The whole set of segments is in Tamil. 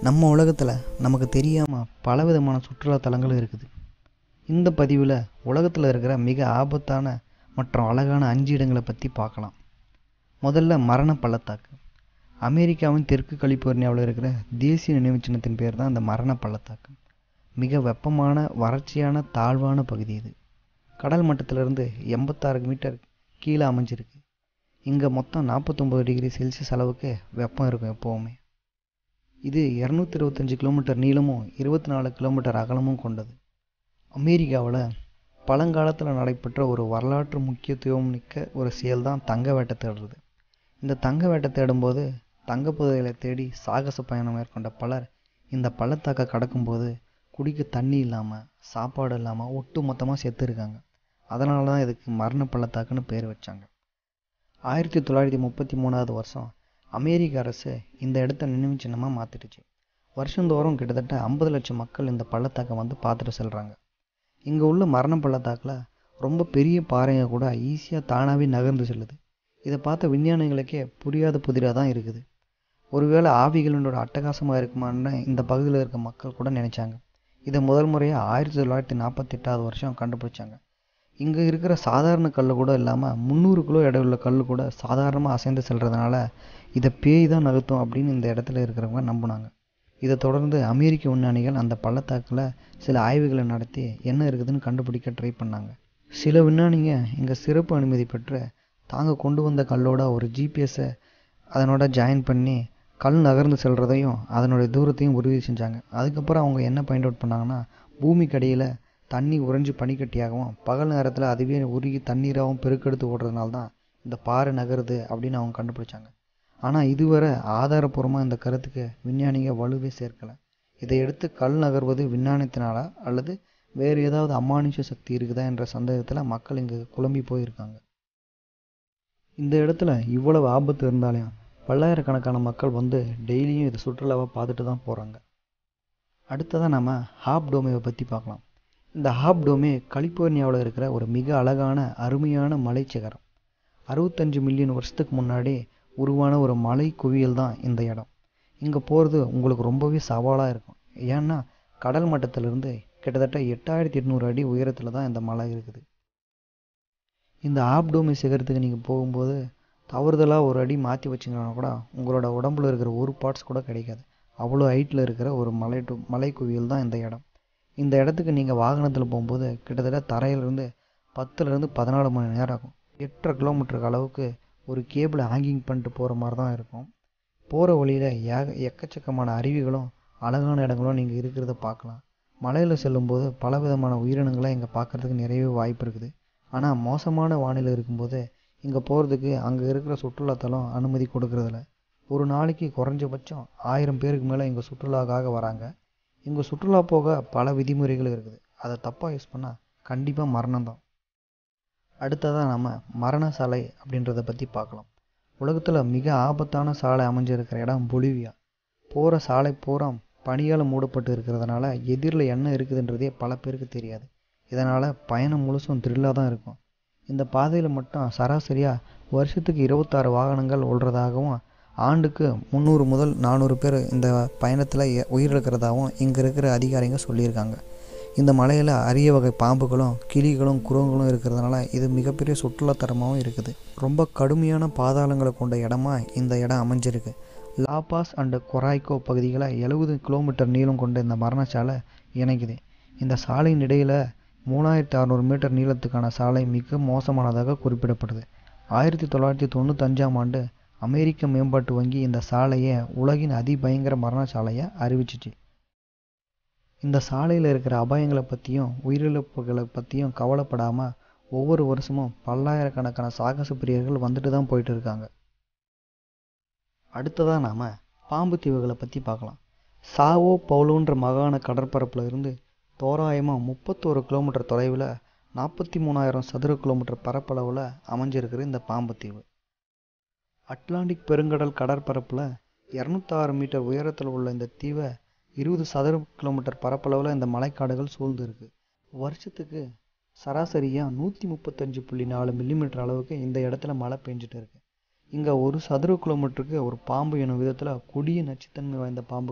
நம்ம உலகத்தில் நமக்கு தெரியாமல் பலவிதமான சுற்றுலா தலங்கள் இருக்குது இந்த பதிவில் உலகத்தில் இருக்கிற மிக ஆபத்தான மற்றும் அழகான அஞ்சு இடங்களை பற்றி பார்க்கலாம் முதல்ல மரண பள்ளத்தாக்கு அமெரிக்காவின் தெற்கு கலிபோர்னியாவில் இருக்கிற தேசிய நினைவுச் சின்னத்தின் பேர் தான் இந்த மரண பள்ளத்தாக்கு மிக வெப்பமான வறட்சியான தாழ்வான பகுதி இது கடல் மட்டத்திலிருந்து எண்பத்தாறு மீட்டர் கீழே அமைஞ்சிருக்கு இங்கே மொத்தம் நாற்பத்தொம்பது டிகிரி செல்சியஸ் அளவுக்கு வெப்பம் இருக்கும் எப்போவுமே இது இரநூத்தி இருபத்தஞ்சி கிலோமீட்டர் நீளமும் இருபத்தி நாலு கிலோமீட்டர் அகலமும் கொண்டது அமெரிக்காவில் பழங்காலத்தில் நடைபெற்ற ஒரு வரலாற்று முக்கியத்துவம் மிக்க ஒரு செயல் தான் தங்க வேட்டை தேடுறது இந்த தங்க வேட்டை தேடும்போது தங்க புதையலை தேடி சாகச பயணம் மேற்கொண்ட பலர் இந்த பள்ளத்தாக்கை கடக்கும்போது குடிக்க தண்ணி இல்லாமல் சாப்பாடு இல்லாமல் ஒட்டு மொத்தமாக செத்துருக்காங்க அதனால தான் இதுக்கு மரண பள்ளத்தாக்குன்னு பேர் வச்சாங்க ஆயிரத்தி தொள்ளாயிரத்தி முப்பத்தி மூணாவது வருஷம் அமெரிக்க அரசு இந்த இடத்த நினைவு சின்னமாக மாற்றிடுச்சு வருஷந்தோறும் கிட்டத்தட்ட ஐம்பது லட்சம் மக்கள் இந்த பள்ளத்தாக்கை வந்து பார்த்துட்டு செல்கிறாங்க இங்கே உள்ள மரண பள்ளத்தாக்கில் ரொம்ப பெரிய பாறைங்க கூட ஈஸியாக தானாகவே நகர்ந்து செல்லுது இதை பார்த்த விஞ்ஞானிகளுக்கே புரியாத புதிராக தான் இருக்குது ஒருவேளை ஆவிகளோட அட்டகாசமாக இருக்குமான்னு இந்த பகுதியில் இருக்க மக்கள் கூட நினச்சாங்க இதை முதல் முறையாக ஆயிரத்தி தொள்ளாயிரத்தி நாற்பத்தெட்டாவது வருஷம் கண்டுபிடிச்சாங்க இங்கே இருக்கிற சாதாரண கல் கூட இல்லாமல் முந்நூறு கிலோ எடை உள்ள கல் கூட சாதாரணமாக அசைந்து செல்கிறதுனால இதை பேய் தான் நகர்த்தும் அப்படின்னு இந்த இடத்துல இருக்கிறவங்க நம்பினாங்க இதை தொடர்ந்து அமெரிக்க விஞ்ஞானிகள் அந்த பள்ளத்தாக்கில் சில ஆய்வுகளை நடத்தி என்ன இருக்குதுன்னு கண்டுபிடிக்க ட்ரை பண்ணாங்க சில விஞ்ஞானிங்க இங்கே சிறப்பு அனுமதி பெற்று தாங்க கொண்டு வந்த கல்லோட ஒரு ஜிபிஎஸ்ஸை அதனோட ஜாயின் பண்ணி கல் நகர்ந்து செல்கிறதையும் அதனுடைய தூரத்தையும் உறுதி செஞ்சாங்க அதுக்கப்புறம் அவங்க என்ன பாயிண்ட் அவுட் பண்ணாங்கன்னா பூமிக்கு அடியில் தண்ணி உறைஞ்சி பனிக்கட்டியாகவும் பகல் நேரத்தில் அதுவே உருகி தண்ணீராகவும் பெருக்கெடுத்து ஓடுறதுனால தான் இந்த பாறை நகருது அப்படின்னு அவங்க கண்டுபிடிச்சாங்க ஆனால் இதுவரை ஆதாரப்பூர்வமாக இந்த கருத்துக்கு விஞ்ஞானிங்க வலுவே சேர்க்கலை இதை எடுத்து கல் நகர்வது விஞ்ஞானத்தினால அல்லது வேறு ஏதாவது அமானுஷ சக்தி இருக்குதா என்ற சந்தேகத்தில் மக்கள் இங்கே குழம்பி போயிருக்காங்க இந்த இடத்துல இவ்வளவு ஆபத்து இருந்தாலையும் பல்லாயிரக்கணக்கான மக்கள் வந்து டெய்லியும் இதை சுற்றுலாவை பார்த்துட்டு தான் போகிறாங்க அடுத்ததாக நம்ம ஹாப் டோமேவை பற்றி பார்க்கலாம் இந்த ஹாப் டோமே கலிபோர்னியாவில் இருக்கிற ஒரு மிக அழகான அருமையான மலைச்சிகரம் அறுபத்தஞ்சு மில்லியன் வருஷத்துக்கு முன்னாடி உருவான ஒரு மலை குவியல் தான் இந்த இடம் இங்கே போகிறது உங்களுக்கு ரொம்பவே சவாலாக இருக்கும் ஏன்னா கடல் மட்டத்திலிருந்து கிட்டத்தட்ட எட்டாயிரத்தி எட்நூறு அடி உயரத்தில் தான் இந்த மலை இருக்குது இந்த ஆப்டோமி சிகரத்துக்கு நீங்கள் போகும்போது தவறுதலாக ஒரு அடி மாற்றி வச்சிங்கன்னா கூட உங்களோட உடம்புல இருக்கிற ஒரு பார்ட்ஸ் கூட கிடைக்காது அவ்வளோ ஹைட்டில் இருக்கிற ஒரு மலை டு மலை குவியல் தான் இந்த இடம் இந்த இடத்துக்கு நீங்கள் வாகனத்தில் போகும்போது கிட்டத்தட்ட தரையிலிருந்து பத்துலேருந்து பதினாலு மணி நேரம் ஆகும் எட்டரை கிலோமீட்டருக்கு அளவுக்கு ஒரு கேபிளை ஹேங்கிங் பண்ணிட்டு போகிற மாதிரி தான் இருக்கும் போகிற வழியில் ஏக எக்கச்சக்கமான அருவிகளும் அழகான இடங்களும் நீங்கள் இருக்கிறத பார்க்கலாம் மலையில் செல்லும்போது பலவிதமான உயிரினங்களை இங்கே பார்க்குறதுக்கு நிறையவே வாய்ப்பு இருக்குது ஆனால் மோசமான வானிலை இருக்கும்போது இங்கே போகிறதுக்கு அங்கே இருக்கிற சுற்றுலாத்தலம் அனுமதி கொடுக்கறதில்ல ஒரு நாளைக்கு குறைஞ்சபட்சம் ஆயிரம் பேருக்கு மேலே இங்கே சுற்றுலாக்காக வராங்க இங்கே சுற்றுலா போக பல விதிமுறைகள் இருக்குது அதை தப்பாக யூஸ் பண்ணால் கண்டிப்பாக மரணம் தான் அடுத்ததாக நம்ம மரண சாலை அப்படின்றத பற்றி பார்க்கலாம் உலகத்தில் மிக ஆபத்தான சாலை அமைஞ்சிருக்கிற இடம் பொலிவியா போகிற சாலை பூரா பனியால் மூடப்பட்டு இருக்கிறதுனால எதிரில் என்ன இருக்குதுன்றதே பல பேருக்கு தெரியாது இதனால் பயணம் முழுசும் த்ரில்லாக தான் இருக்கும் இந்த பாதையில் மட்டும் சராசரியாக வருஷத்துக்கு இருபத்தாறு வாகனங்கள் ஓடுறதாகவும் ஆண்டுக்கு முந்நூறு முதல் நானூறு பேர் இந்த பயணத்தில் உயிரிழக்கிறதாகவும் இங்கே இருக்கிற அதிகாரிங்க சொல்லியிருக்காங்க இந்த மலையில் அரிய வகை பாம்புகளும் கிளிகளும் குரங்குகளும் இருக்கிறதுனால இது மிகப்பெரிய சுற்றுலாத்தலமாகவும் இருக்குது ரொம்ப கடுமையான பாதாளங்களை கொண்ட இடமா இந்த இடம் அமைஞ்சிருக்கு லாபாஸ் அண்டு கொராய்கோ பகுதிகளை எழுபது கிலோமீட்டர் நீளம் கொண்ட இந்த மரணசாலை இணைக்குது இந்த சாலையின் இடையில் மூணாயிரத்தி அறநூறு மீட்டர் நீளத்துக்கான சாலை மிக மோசமானதாக குறிப்பிடப்படுது ஆயிரத்தி தொள்ளாயிரத்தி தொண்ணூத்தஞ்சாம் ஆண்டு அமெரிக்க மேம்பாட்டு வங்கி இந்த சாலையை உலகின் அதிபயங்கர மரண சாலையை அறிவிச்சிச்சு இந்த சாலையில் இருக்கிற அபாயங்களை பற்றியும் உயிரிழப்புகளை பற்றியும் கவலைப்படாமல் ஒவ்வொரு வருஷமும் பல்லாயிரக்கணக்கான சாகச பிரியர்கள் வந்துட்டு தான் போயிட்டு இருக்காங்க அடுத்ததாக நாம் பாம்பு தீவுகளை பற்றி பார்க்கலாம் சாவோ பவுலோன்ற மாகாண கடற்பரப்பில் இருந்து தோராயமாக முப்பத்தோரு கிலோமீட்டர் தொலைவில் நாற்பத்தி மூணாயிரம் சதுர கிலோமீட்டர் பரப்பளவில் அமைஞ்சிருக்கிற இந்த பாம்பு தீவு அட்லாண்டிக் பெருங்கடல் கடற்பரப்பில் இரநூத்தாறு மீட்டர் உயரத்தில் உள்ள இந்த தீவை இருபது சதுர கிலோமீட்டர் பரப்பளவில் இந்த மலைக்காடுகள் சூழ்ந்து இருக்கு வருஷத்துக்கு சராசரியாக நூற்றி முப்பத்தஞ்சு புள்ளி நாலு மில்லிமீட்டர் அளவுக்கு இந்த இடத்துல மழை பெஞ்சிட்டு இருக்கு இங்கே ஒரு சதுர கிலோமீட்டருக்கு ஒரு பாம்பு எனும் விதத்தில் கொடிய நச்சுத்தன்மை வாய்ந்த பாம்புகள்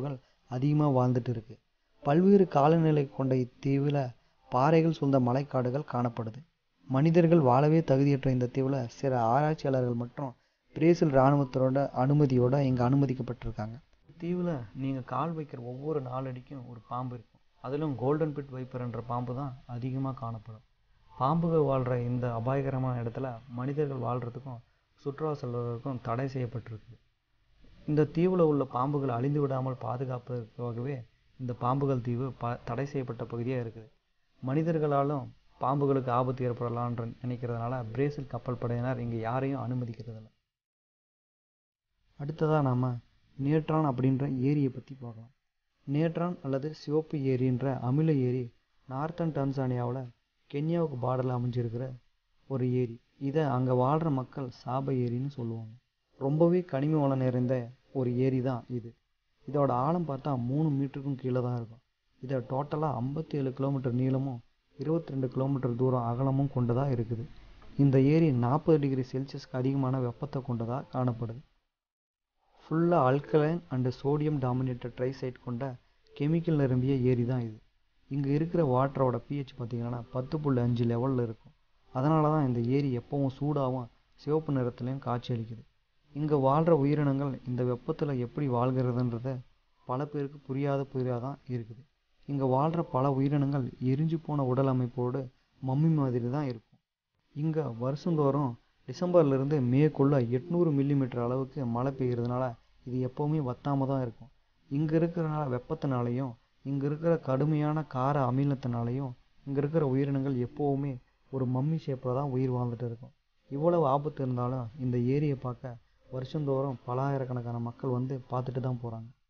அதிகமாக வாழ்ந்துட்டு இருக்கு பல்வேறு காலநிலை கொண்ட இத்தீவில் பாறைகள் சூழ்ந்த மலைக்காடுகள் காணப்படுது மனிதர்கள் வாழவே தகுதியற்ற இந்த தீவில் சில ஆராய்ச்சியாளர்கள் மற்றும் பிரேசில் இராணுவத்தோட அனுமதியோட இங்கே அனுமதிக்கப்பட்டிருக்காங்க தீவில் நீங்கள் கால் வைக்கிற ஒவ்வொரு நாலடிக்கும் ஒரு பாம்பு இருக்கும் அதிலும் கோல்டன் பிட் வைப்பர் என்ற பாம்பு தான் அதிகமாக காணப்படும் பாம்புகள் வாழ்கிற இந்த அபாயகரமான இடத்துல மனிதர்கள் வாழ்கிறதுக்கும் சுற்றுலா செல்வதற்கும் தடை செய்யப்பட்டிருக்கு இந்த தீவில் உள்ள பாம்புகள் அழிந்து விடாமல் பாதுகாப்பதற்காகவே இந்த பாம்புகள் தீவு ப தடை செய்யப்பட்ட பகுதியாக இருக்குது மனிதர்களாலும் பாம்புகளுக்கு ஆபத்து ஏற்படலான்ற நினைக்கிறதுனால பிரேசில் கப்பல் படையினர் இங்கே யாரையும் அனுமதிக்கிறதில்ல அடுத்ததாக நாம் நேற்றான் அப்படின்ற ஏரியை பற்றி பார்க்கலாம் நேற்றான் அல்லது சிவப்பு ஏரின்ற அமில ஏரி நார்த்தன் டான்சானியாவில் கென்யாவுக்கு பார்டரில் அமைஞ்சிருக்கிற ஒரு ஏரி இதை அங்கே வாழ்கிற மக்கள் சாப ஏரின்னு சொல்லுவாங்க ரொம்பவே கனிம வளம் நிறைந்த ஒரு ஏரி தான் இது இதோட ஆழம் பார்த்தா மூணு மீட்டருக்கும் கீழே தான் இருக்கும் இதை டோட்டலாக ஐம்பத்தி ஏழு கிலோமீட்டர் நீளமும் இருபத்தி ரெண்டு கிலோமீட்டர் தூரம் அகலமும் கொண்டதாக இருக்குது இந்த ஏரி நாற்பது டிகிரி செல்சியஸ்க்கு அதிகமான வெப்பத்தை கொண்டதாக காணப்படுது ஃபுல்லாக அல்கலைன் அண்டு சோடியம் டாமினேட்டட் ட்ரைசைட் கொண்ட கெமிக்கல் நிரம்பிய ஏரி தான் இது இங்கே இருக்கிற வாட்டரோட பிஹெச் பார்த்தீங்கன்னா பத்து புள்ளி அஞ்சு லெவலில் இருக்கும் அதனால தான் இந்த ஏரி எப்பவும் சூடாகவும் சிவப்பு நிறத்துலையும் காட்சியளிக்குது இங்கே வாழ்கிற உயிரினங்கள் இந்த வெப்பத்தில் எப்படி வாழ்கிறதுன்றத பல பேருக்கு புரியாத புரியாதான் இருக்குது இங்கே வாழ்கிற பல உயிரினங்கள் எரிஞ்சு போன உடல் அமைப்போடு மம்மி மாதிரி தான் இருக்கும் இங்கே வருஷந்தோறும் டிசம்பர்லேருந்து மேக்குள்ளே எட்நூறு மில்லிமீட்டர் அளவுக்கு மழை பெய்யறதுனால இது எப்போவுமே வத்தாமல் தான் இருக்கும் இங்கே இருக்கிறனால வெப்பத்தினாலையும் இங்கே இருக்கிற கடுமையான கார அமிலத்தினாலையும் இங்கே இருக்கிற உயிரினங்கள் எப்போவுமே ஒரு மம்மி ஷேப்பில் தான் உயிர் வாழ்ந்துட்டு இருக்கும் இவ்வளவு ஆபத்து இருந்தாலும் இந்த ஏரியை பார்க்க வருஷந்தோறும் பல ஆயிரக்கணக்கான மக்கள் வந்து பார்த்துட்டு தான் போகிறாங்க